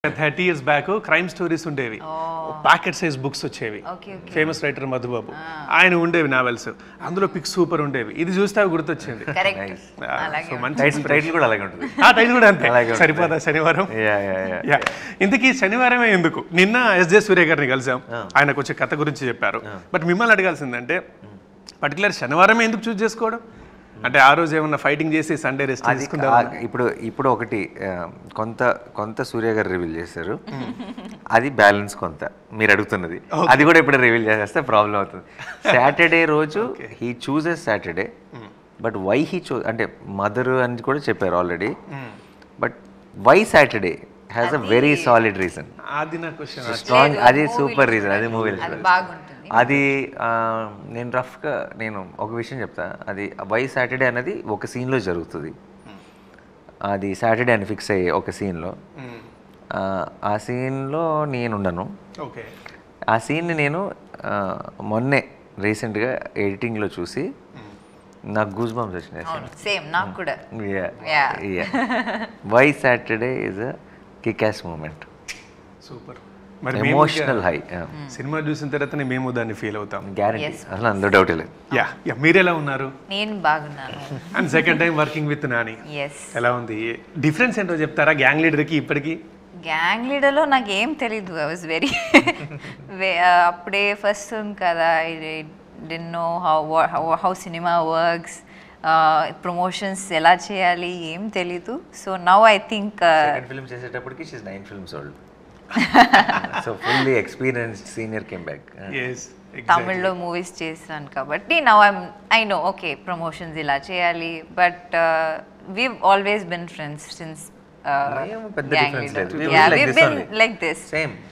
Thirty years back crime stories ఉండేవి packet size books వచ్చేవి okay okay famous writer Madhubabu ఆయన ఉండేవి నావెల్స్ అందులో పిక్స్ సూపర్ ఉండేవి ఇది చూస్తే అవి గుర్తొచ్చింది కరెక్ట్ ఆ, అలాగే సో మంచి టైటిల్ టైటిల్ కూడా అలాగే ఉంటుంది ఆ టైటిల్ కూడా అంతే అలాగే ఉంటుంది. సరిపోదా శనివారం యా యా యా యా ఇంతకీ శనివారమే ఎందుకు నిన్న ఎస్ జే సూర్య గారిని కలిసాం ఆయన కొంచెం కథ గురించి చెప్పారు బట్ మిమ్మల్ని అడగాల్సిందంటే పర్టికులర్ శనివారమే ఎందుకు చూస్ చేసుకోవడం అంటే ఆ రోజు ఏమన్నా ఫైటింగ్ చేసి సండే రెస్ట్ అది తీసుకుందాం ఆ- ఇప్పుడు ఇప్పుడు ఒకటి ఆ, కొంత కొంత సూర్య గారు రివీల్ చేశారు అది బ్యాలెన్స్ కొంత మీరు అడుగుతున్నది అది కూడా ఇప్పుడు రివీల్ చేసేస్తే ప్రాబ్లం అవుతుంది సాటర్డే రోజు he chooses Saturday but why he చూ అంటే మదర్ అని కూడా చెప్పారు already but why Saturday has a very solid reason అది నా క్వశ్చన్ స్ట్రాంగ్ అది సూపర్ రీజన్ అది మూవీ అది బాగుంటుంది అది ఆ, నేను రఫ్గా నేను ఒక విషయం చెప్తా అది వై సాటర్డే అనేది ఒక సీన్లో జరుగుతుంది అది సాటర్డే అని ఫిక్స్ అయ్యే ఒక సీన్లో ఆ సీన్లో నేను ఉండను ఓకే ఆ సీన్ని నేను ఆ, మొన్నే రీసెంట్గా ఎడిటింగ్లో చూసి నాకు గూస్ బాంబ్స్ వచ్చినాయి అవును సేమ్ నాకు కూడా Yeah. Why Saturday is a kickass moment super మరి మేము ఎమోషనల్ హై సినిమా చూసిన తర్వాతనే మేము దాన్ని ఫీల్ అవుతాం గ్యారంటీ Yes. అసలు అందులో డౌట్ లేదు యా యా మీరు ఎలా ఉన్నారు నేను బాగున్నాను and second time working with Nani yes ఎలా ఉంది డిఫరెన్స్ ఏంటో చెప్తారా గ్యాంగ్ లీడర్కి ఇప్పటికి గ్యాంగ్ లీడర్లో నాకు ఏం తెలీదు ఐ వాజ్ వెరీ అప్పుడే ఫస్ట్ ఫిల్మ్ కదా I didn't know how how cinema works promotions ఎలా చేయాలి ఏం తెలీదు so now I think second film చేసేటప్పటికి she's nine films old so fully experienced senior came back yes తమిళ్లో మూవీస్ చేశాను కాబట్టి now I'm I know okay promotions ఇలా చేయాలి but we always been friends since మేము పెద్ద difference లేదు. We were like this only. Like this same